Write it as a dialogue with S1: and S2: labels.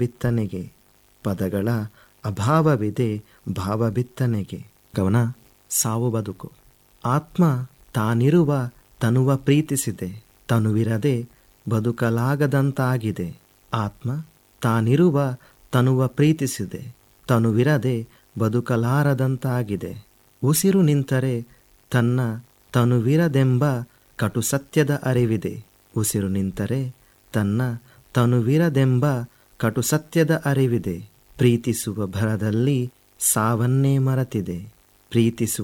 S1: ಬಿತ್ತನೆಗೆ ಪದಗಳ ಅಭಾವವಿದೆ ಭಾವ ಬಿತ್ತನೆಗೆ ಗಮನ ಸಾವು ಬದುಕು ಆತ್ಮ ತಾನಿರುವ ತನುವ ಪ್ರೀತಿಸಿದೆ ತನುವಿರದೆ ಬದುಕಲಾಗದಂತಾಗಿದೆ ಆತ್ಮ ತಾನಿರುವ ತನುವ ಪ್ರೀತಿಸಿದೆ ತನುವಿರದೆ ಬದುಕಲಾರದಂತಾಗಿದೆ ಉಸಿರು ನಿಂತರೆ ತನ್ನ ತನುವಿರದೆಂಬ ಕಟು ಸತ್ಯದ ಅರಿವಿದೆ ಉಸಿರು ನಿಂತರೆ ತನ್ನ ತನುವಿರದೆಂಬ ಕಟು ಸತ್ಯದ ಅರಿವಿದೆ ಪ್ರೀತಿಸುವ ಭರದಲ್ಲಿ ಸಾವನ್ನೇ ಮರೆತಿದೆ ಪ್ರೀತಿಸುವ